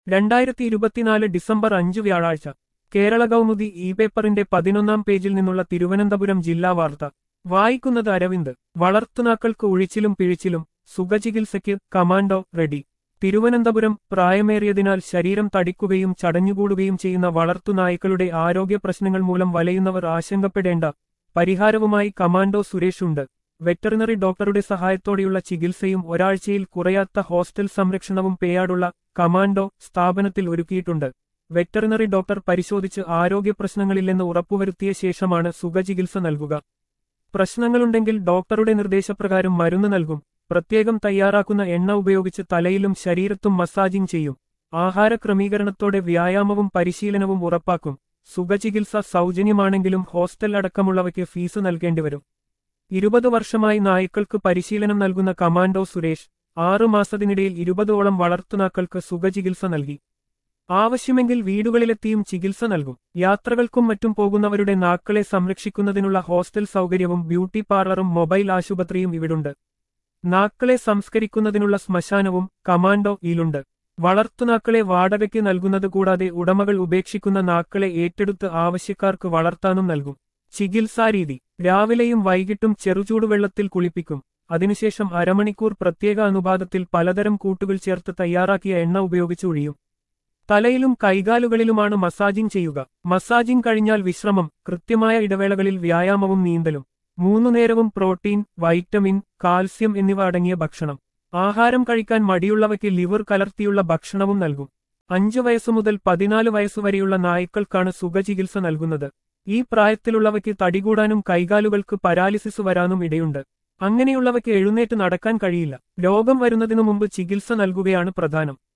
രണ്ടായിരത്തി ഇരുപത്തിനാല് ഡിസംബർ അഞ്ച് വ്യാഴാഴ്ച കേരള കൗമുദി ഇ പേപ്പറിന്റെ പതിനൊന്നാം പേജിൽ നിന്നുള്ള തിരുവനന്തപുരം ജില്ലാ വാർത്ത വായിക്കുന്നത് അരവിന്ദ് വളർത്തുനാക്കൾക്ക് ഉഴിച്ചിലും പിഴിച്ചിലും സുഖചികിത്സയ്ക്ക് കമാൻഡോ റെഡി തിരുവനന്തപുരം പ്രായമേറിയതിനാൽ ശരീരം തടിക്കുകയും ചടഞ്ഞുകൂടുകയും ചെയ്യുന്ന വളർത്തുനായ്ക്കളുടെ ആരോഗ്യ പ്രശ്നങ്ങൾ മൂലം വലയുന്നവർ ആശങ്കപ്പെടേണ്ട പരിഹാരവുമായി കമാൻഡോ സുരേഷ് ഉണ്ട് വെറ്ററിനറി ഡോക്ടറുടെ സഹായത്തോടെയുള്ള ചികിത്സയും ഒരാഴ്ചയിൽ കുറയാത്ത ഹോസ്റ്റൽ സംരക്ഷണവും പേയാടുള്ള കമാൻഡോ സ്ഥാപനത്തിൽ ഒരുക്കിയിട്ടുണ്ട് വെറ്ററിനറി ഡോക്ടർ പരിശോധിച്ച് ആരോഗ്യ പ്രശ്നങ്ങളില്ലെന്ന് ഉറപ്പുവരുത്തിയ ശേഷമാണ് സുഖചികിത്സ നൽകുക പ്രശ്നങ്ങളുണ്ടെങ്കിൽ ഡോക്ടറുടെ നിർദ്ദേശപ്രകാരം മരുന്ന് നൽകും പ്രത്യേകം തയ്യാറാക്കുന്ന എണ്ണ ഉപയോഗിച്ച് തലയിലും ശരീരത്തും മസാജിംഗ് ചെയ്യും ആഹാര ക്രമീകരണത്തോടെ വ്യായാമവും പരിശീലനവും ഉറപ്പാക്കും സുഖചികിത്സ സൗജന്യമാണെങ്കിലും ഹോസ്റ്റൽ അടക്കമുള്ളവയ്ക്ക് ഫീസ് നൽകേണ്ടിവരും ഇരുപത് വർഷമായി നായ്ക്കൾക്ക് പരിശീലനം നൽകുന്ന കമാൻഡോ സുരേഷ് ആറു മാസത്തിനിടയിൽ ഇരുപതോളം വളർത്തുനാക്കൾക്ക് സുഖചികിത്സ നൽകി ആവശ്യമെങ്കിൽ വീടുകളിലെത്തിയും ചികിത്സ നൽകും യാത്രകൾക്കും മറ്റും പോകുന്നവരുടെ നാക്കളെ സംരക്ഷിക്കുന്നതിനുള്ള ഹോസ്റ്റൽ സൗകര്യവും ബ്യൂട്ടി പാർലറും മൊബൈൽ ആശുപത്രിയും ഇവിടുണ്ട് നാക്കളെ സംസ്കരിക്കുന്നതിനുള്ള ശ്മശാനവും കമാൻഡോ ഇലുണ്ട് വളർത്തുനാക്കളെ വാടകയ്ക്ക് നൽകുന്നത് കൂടാതെ ഉടമകൾ ഉപേക്ഷിക്കുന്ന നാക്കളെ ഏറ്റെടുത്ത് ആവശ്യക്കാർക്ക് വളർത്താനും നൽകും ചികിത്സാരീതി രാവിലെയും വൈകിട്ടും ചെറുചൂടുവെള്ളത്തിൽ കുളിപ്പിക്കും അതിനുശേഷം അരമണിക്കൂർ പ്രത്യേക അനുപാതത്തിൽ പലതരം കൂട്ടുകൾ ചേർത്ത് തയ്യാറാക്കിയ എണ്ണ ഉപയോഗിച്ച് ഒഴിയും തലയിലും കൈകാലുകളിലുമാണ് മസാജിംഗ് ചെയ്യുക മസാജിംഗ് കഴിഞ്ഞാൽ വിശ്രമം കൃത്യമായ ഇടവേളകളിൽ വ്യായാമവും നീന്തലും മൂന്നു നേരവും പ്രോട്ടീൻ വൈറ്റമിൻ കാൽസ്യം എന്നിവ അടങ്ങിയ ഭക്ഷണം ആഹാരം കഴിക്കാൻ മടിയുള്ളവയ്ക്ക് ലിവർ കലർത്തിയുള്ള ഭക്ഷണവും നൽകും അഞ്ചു വയസ്സു മുതൽ പതിനാല് വയസ്സുവരെയുള്ള നായ്ക്കൾക്കാണ് സുഖചികിത്സ നൽകുന്നത് ഈ പ്രായത്തിലുള്ളവയ്ക്ക് തടികൂടാനും കൈകാലുകൾക്ക് പരാലിസിസ് വരാനും ഇടയുണ്ട് അങ്ങനെയുള്ളവയ്ക്ക് എഴുന്നേറ്റ് നടക്കാൻ കഴിയില്ല രോഗം വരുന്നതിനു മുമ്പ് ചികിത്സ നൽകുകയാണ് പ്രധാനം